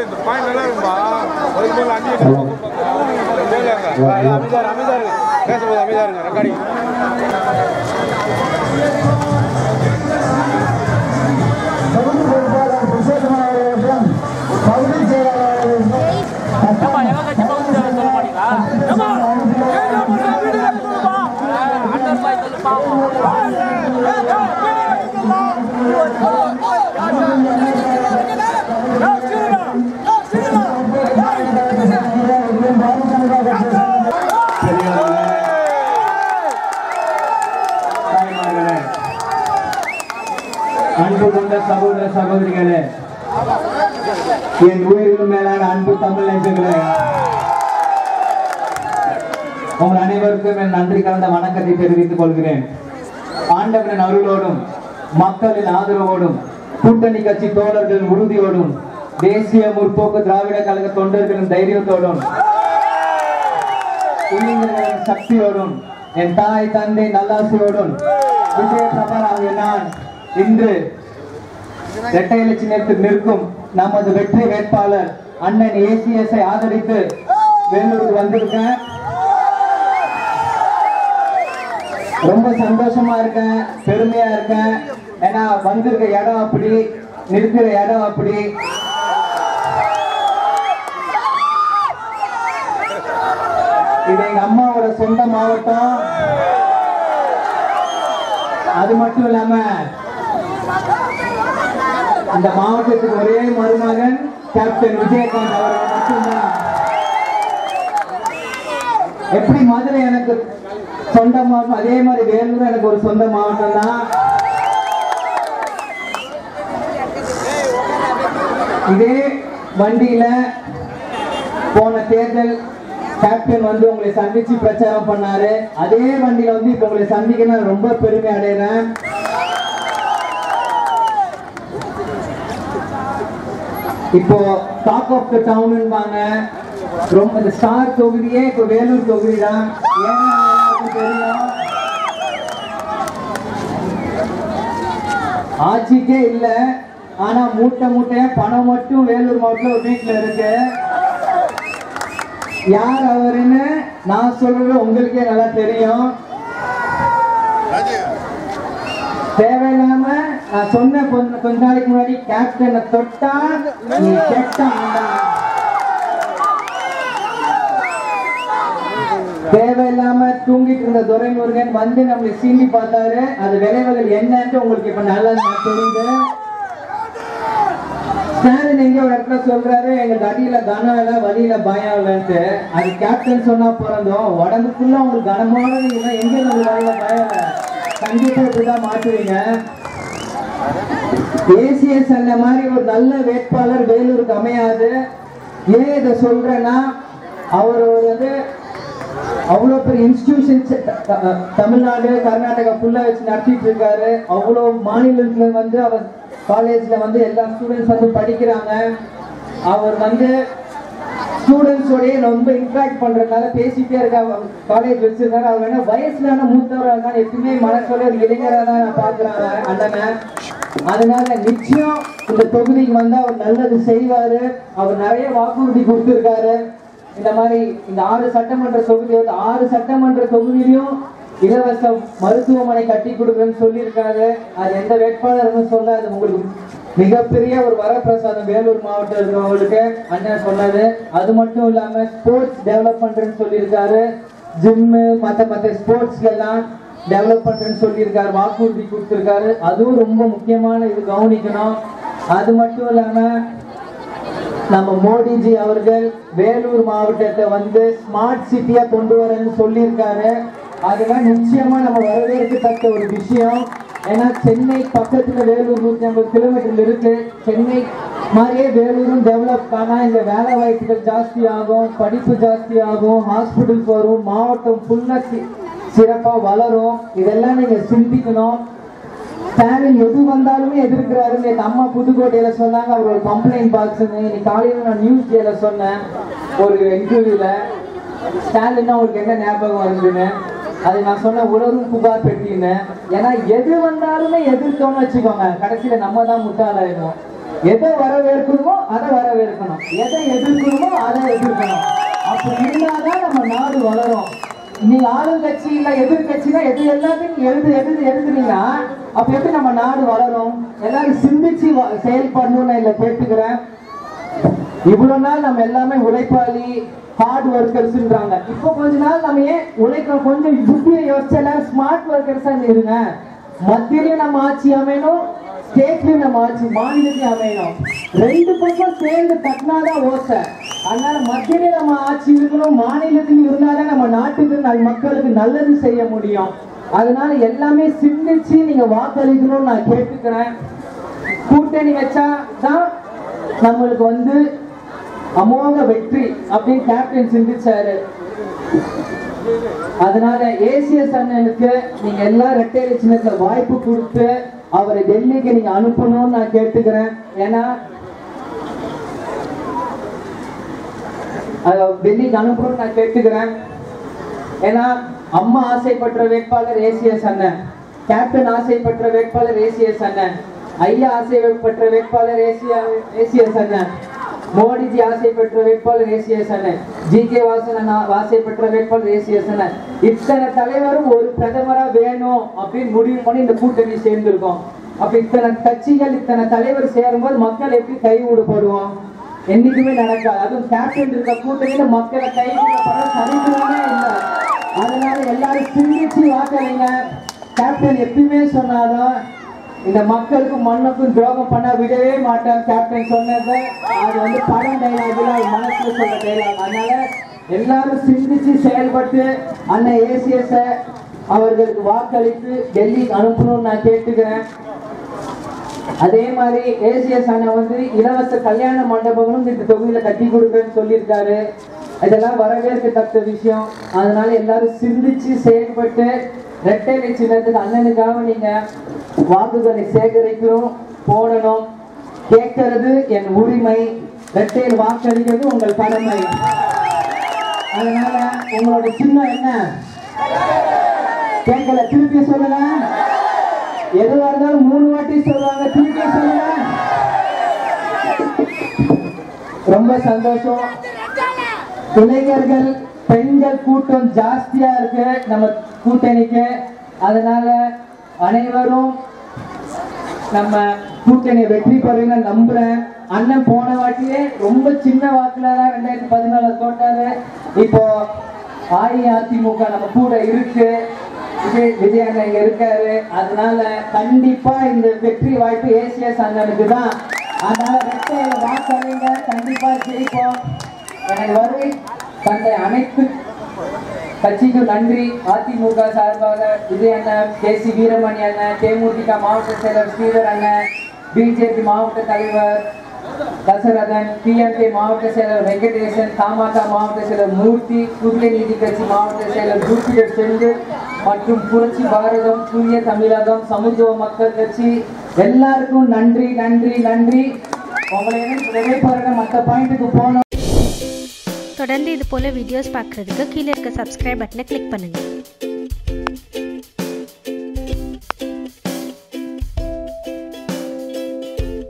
இந்த பாயிண்ட் நல்லா இருக்கும்பா அதுக்கு மேல அஞ்சு அமைதியா அமைதியா இருங்க பேசும்போது அமைதியா இருங்க ரெக்கார்டிங் தொகுதி பொறுப்பாளர் விசேஷமான அவர்களும் பகுதி செயலாளர் அவர்களும் பெரியவர்களே, தாய்மார்களே, அன்பு கொண்ட சகோதர சகோதரிகளே என் உயிரிலும் மேலான அன்பு தமிழ் நெஞ்சங்களே உங்கள் அனைவருக்கும் என் நன்றி கலந்த வணக்கத்தை தெரிவித்துக் கொள்கிறேன் ஆண்டவனின் அருளோடும் மக்களின் ஆதரவோடும் கூட்டணி கட்சி தோழர்களின் உறுதியோடும் தேசிய முற்போக்கு திராவிட கழக தொண்டர்களின் தைரியத்தோடும் இளைஞர்களின் சக்தியோடும் என் தாய் தந்தை நல்லாசியோடும் விஜய பிரபர் ஆகிய நான் இன்று இரட்டை இலட்சி நேரத்தில் நிற்கும் நமது வெற்றி வேட்பாளர் அண்ணன் ஏசிஎஸ் ஆதரித்து வேலூருக்கு வந்திருக்கேன் ரொம்ப சந்தோஷமா இருக்கேன் பெருமையா இருக்கேன் ஏன்னா வந்திருக்க இடம் அப்படி நிற்கிற இடம் அப்படி இது எங்க அம்மாவோட சொந்த மாவட்டம் அது மட்டும் இல்லாம அந்த மாவட்டத்துக்கு ஒரே மருமகன் கேப்டன் விஜயகாந்த் அவர்கள் மட்டும்தான் எப்படி மதுரை எனக்கு சொந்த மாவட்டம் அதே மாதிரி வேலூர் எனக்கு ஒரு சொந்த மாவட்டம் தான் இதே வண்டியில போன தேர்தல் கேப்டன் வந்து உங்களை சந்திச்சு பிரச்சாரம் பண்ணாரு அதே வண்டியில வந்து இப்ப உங்களை சந்திக்க நான் ரொம்ப பெருமை அடைகிறேன் இப்போ டாக் ஆஃப் த டவுன்பாங்க ரொம்ப இந்த ஸ்டார் தொகுதியே இப்போ வேலூர் தொகுதி தான் ஏன்னா எல்லாருக்கும் தெரியும் ஆட்சிக்கே இல்ல ஆனா மூட்டை மூட்டையா பணம் மட்டும் வேலூர் மாவட்டத்துல ஒரு வீட்டுல இருக்கு யார் அவருன்னு நான் சொல்றது உங்களுக்கே நல்லா தெரியும் தேவையில்லாம நான் சொன்ன கொஞ்ச கொஞ்ச நாளைக்கு முன்னாடி கேப்டனை தொட்டா நீ கெட்டான் தேவையில்லாம தூங்கிட்டு இருந்த துரைமுருகன் வந்து நம்மளை சீண்டி பார்த்தாரு அது விளைவுகள் என்னன்னு உங்களுக்கு இப்ப நல்லா தெரியுது ஸ்டாலின் எங்க ஒரு இடத்துல சொல்றாரு எங்களுக்கு அடியில கனம் இல்ல வழியில பயம் இல்லைன்ட்டு அது கேப்டன் சொன்னா பிறந்தோம் உடம்புக்குள்ள உங்களுக்கு கனமான நீங்க எங்க உங்களுக்கு வழியில பயம் இல்ல கண்டிப்பா இப்படிதான் மாற்றுவீங்க ஏசிஎஸ் அந்த மாதிரி ஒரு நல்ல வேட்பாளர் வேலூருக்கு அமையாது ஏன் இதை சொல்றேன்னா அவர் வந்து அவ்வளோ பெரிய இன்ஸ்டிடியூஷன்ஸ் தமிழ்நாடு கர்நாடகா ஃபுல்லா வச்சு நடத்திட்டு இருக்காரு அவ்வளோ மாநிலத்துல வந்து அவர் காலேஜ்ல வந்து எல்லா ஸ்டூடெண்ட்ஸ் வந்து படிக்கிறாங்க அவர் வந்து ஸ்டூடெண்ட்ஸோடய ரொம்ப இன்ட்ராக்ட் பண்றதுனால பேசிட்டே இருக்க காலேஜ் வச்சிருக்காரு அவர் வேணா வயசுல ஆனா மூத்தவரா இருக்காரு எப்பவுமே மனசோட ஒரு இளைஞரா தான் நான் பாக்குறாங்க அண்ணனை அதனால நிச்சயம் இந்த தொகுதிக்கு வந்து அவர் நல்லது செய்வாரு அவர் நிறைய வாக்குறுதி கொடுத்திருக்காரு இந்த மாதிரி இந்த ஆறு சட்டமன்ற தொகுதி வந்து ஆறு சட்டமன்ற தொகுதியிலும் இலவச மருத்துவமனை கட்டி கொடுக்குறேன்னு சொல்லியிருக்காரு அது எந்த வேட்பாளரும் சொல்ல அது உங்களுக்கு மிகப்பெரிய ஒரு வரப்பிரசாதம் வேலூர் மாவட்டம் இருக்கிறவங்களுக்கு அண்ணன் சொன்னது அது மட்டும் இல்லாம ஸ்போர்ட்ஸ் டெவலப் பண்றேன்னு சொல்லியிருக்காரு ஜிம்மு மத்த மத்த ஸ்போர்ட்ஸ்ல எல்லாம் டெவலப் பண்றேன்னு சொல்லியிருக்காரு வாக்குறுதி கொடுத்திருக்காரு அதுவும் ரொம்ப முக்கியமான இது கவனிக்கணும் அது மட்டும் இல்லாம நம்ம மோடிஜி அவர்கள் வேலூர் மாவட்டத்தை வந்து ஸ்மார்ட் சிட்டியா கொண்டு வரேன்னு சொல்லியிருக்காரு அதெல்லாம் நிச்சயமா நம்ம வரவேற்கத்தக்க ஒரு விஷயம் ஏன்னா சென்னை பக்கத்துல வேலூர் நூத்தி ஐம்பது கிலோமீட்டர்ல இருக்கு சென்னை மாதிரியே வேலூரும் டெவலப் ஆனா இங்க வேலை வாய்ப்புகள் ஜாஸ்தி ஆகும் படிப்பு ஜாஸ்தி ஆகும் ஹாஸ்பிட்டல்ஸ் வரும் மாவட்டம் ஃபுல்லா சிறப்பா வளரும் இதெல்லாம் நீங்க சிந்திக்கணும் ஸ்டாலின் எது வந்தாலுமே எதிர்க்கிறாரு நேற்று அம்மா புதுக்கோட்டையில சொன்னாங்க அவர் ஒரு கம்ப்ளைண்ட் பாக்ஸ்னு இன்னைக்கு காலையில நான் நியூஸ் டேல சொன்னேன் ஒரு இன்டர்வியூல ஸ்டாலின் உங்களுக்கு என்ன ஞாபகம் வருதுன்னு அது நான் சொன்ன உணரும் புகார் பெட்டின்னு ஏன்னா எது வந்தாலுமே எதிர்த்தோம்னு வச்சுக்கோங்க கடைசியில நம்ம தான் முட்டாளாயிடுவோம் எதை வரவேற்கணுமோ அதை வரவேற்கணும் எதை எதிர்க்கணுமோ அதை எதிர்க்கணும் அப்படி இருந்தாதான் நம்ம நாடு வளரும் நீங்க ஆளுங்கட்சி இல்ல எதிர்கட்சினா எது எல்லாத்தையும் எழுது எழுது எழுதுனீங்கன்னா அப்ப எப்படி நம்ம நாடு வளரும் எல்லாரும் சிந்திச்சு வ- செயல்படணும்னு நான் இல்ல கேட்டுக்கிறேன் இவ்வளவு நாள் நம்ம எல்லாமே உழைப்பாளி ஹார்ட் ஒர்க்கர்ஸ்ன்றாங்க இப்போ கொஞ்ச நாள் நம்ம ஏன் உழைக்கிறோம் கொஞ்சம் புத்தியை யோசிச்சு எல்லாரும் ஸ்மார்ட் ஒர்க்கர்ஸா இருங்க மத்தியிலயும் நம்ம ஆட்சி அமையணும் ஸ்டேட்லயும் நம்ம ஆட்சி மாநிலத்தையும் அமையணும் ரெண்டு பக்கம் சேர்ந்து தட்டினாதான் ஓசை அதனால மத்தியில நம்ம ஆட்சி இருக்கணும் மாநிலத்தில் இருந்தாதான் நம்ம நாட்டுக்கு நல் மக்களுக்கு நல்லது செய்ய முடியும் அதனால எல்லாமே சிந்திச்சு நீங்க வாக்களிக்கணும்னு நான் கேட்டுக்கிறேன் கூட்டணி வச்சா தான் நம்மளுக்கு வந்து அமோக வெற்றி அப்படின்னு கேப்டன் சிந்திச்சாரு அதனால ஏசிஎஸ் அண்ணனுக்கு நீங்க எல்லா ரெட்டையில சின்னத்துல வாய்ப்பு கொடுத்து அவரை டெல்லிக்கு நீங்க அனுப்பணும்னு நான் கேட்டுக்கிறேன் ஏன்னா அஹ், டெல்லிக்கு அனுப்பணும்னு நான் கேட்டுக்கிறேன் ஏன்னா அம்மா ஆசைப்பட்ட வேட்பாளர் ஏசிஎஸ் அண்ணன் கேப்டன் ஆசைப்பட்ட வேட்பாளர் ஏசிஎஸ் அண்ணன் ஐயா ஆசைப்பட்ட வேட்பாளர் ஏசியா ஏசிஎஸ் அண்ணன் மோடிஜி ஆசைப்பட்ட வேட்பாளர் ஏசிஎஸ் அண்ணன் ஜி கே வாசன் அண்ணா ஆசைப்பட்ட வேட்பாளர் ஏசிஎஸ் அண்ணன் இத்தனை தலைவரும் ஒரு பிரதமரா வேணும் அப்படின்னு முடிவு பண்ணி இந்த கூட்டணி சேர்ந்திருக்கோம் அப்ப இத்தனை கட்சிகள் இத்தனை தலைவர் சேரும்போது மக்கள் எப்படி கை விடுபடுவோம் என்னைக்குமே நடக்காது அதுவும் கேப்டன் இருக்க கூட்டணியில மக்களை கைவிடப்பட சரித்திரமே இல்லை அதனால எல்லாரும் சிந்திச்சு வாக்களிங்க கேப்டன் எப்பயுமே சொன்னாலும் இந்த மக்களுக்கும் மண்ணுக்கும் துரோகம் பண்ண விடவே மாட்டேன் கேப்டன் சொன்னது அது வந்து படம் டைலாக்ல அவர் மனசுல சொல்ற டைலாக் அதனால எல்லாரும் சிந்திச்சு செயல்பட்டு அண்ணன் ஏசிஎஸ் அவர்களுக்கு வாக்களித்து டெல்லிக்கு அனுப்பணும்னு நான் கேட்டுக்கிறேன் அதே மாதிரி ஏசிஎஸ் அண்ணன் வந்து இலவச கல்யாண மண்டபங்களும் இந்த தொகுதியில கட்டி கொடுக்குறேன்னு சொல்லியிருக்காரு இதெல்லாம் வரவேற்கத்தக்க விஷயம் அதனால எல்லாரும் சிந்திச்சு செயல்பட்டு ரெட்டை சின்னத்துக்கு அண்ணனுக்காக நீங்க வாக்குகளை சேகரிக்கணும் போடணும் கேட்கறது என் உரிமை ரெட்டையில் வாக்களிக்கிறது உங்கள் கடமை அதனால உங்களோட சின்னம் என்ன கேட்கல திருப்பி சொல்லுங்க எதுவா இருந்தாலும் மூணு வாட்டி சொல்லுவாங்க திருப்பி சொல்லுங்க ரொம்ப சந்தோஷம் இளைஞர்கள் பெண்கள் கூட்டம் ஜாஸ்தியா இருக்கு நம்ம கூட்டணிக்கு அதனால அனைவரும் நம்ம கூட்டணி வெற்றி பெறுங்க நம்புறேன் அண்ணன் போன வாட்டியே ரொம்ப சின்ன வாக்குல தான் ரெண்டாயிரத்தி பதினாலு தோட்டாரு இப்போ அஇஅதிமுக நம்ம கூட இருக்கு விஜய் விஜய் அண்ணன் இங்க இருக்காரு அதனால கண்டிப்பா இந்த வெற்றி வாய்ப்பு ஏசிஎஸ் அண்ணனுக்கு தான் அதனால ரெட்டையில வாக்களிங்க கண்டிப்பா ஜெயிப்போம் எனக்கு வருகை தந்தை அனைத்து கட்சிக்கும் நன்றி அதிமுக சார்பாக விஜய் அண்ணன் கே சி வீரமணி அண்ணன் தேமுதிக மாவட்ட செயலர் ஸ்ரீதர் அண்ணன் பிஜேபி மாவட்ட தலைவர் தசரதன் டிஎம்கே மாவட்ட செயலர் வெங்கடேசன் தமாக மாவட்ட செயலர் மூர்த்தி புதிய நீதி கட்சி மாவட்ட செயலர் ஜூபிடர் செந்தில் மற்றும் புரட்சி பாரதம் தூய தமிழகம் சமத்துவ மக்கள் கட்சி எல்லாருக்கும் நன்றி நன்றி நன்றி உங்களை நினைப்பாருங்க மற்ற பாயிண்ட்டுக்கு போனோம் தொடர்ந்து இது போல் வீடியோஸ் பார்க்குறதுக்கு கீழே இருக்க சப்ஸ்கிரைப் பட்டனை கிளிக் பண்ணுங்கள்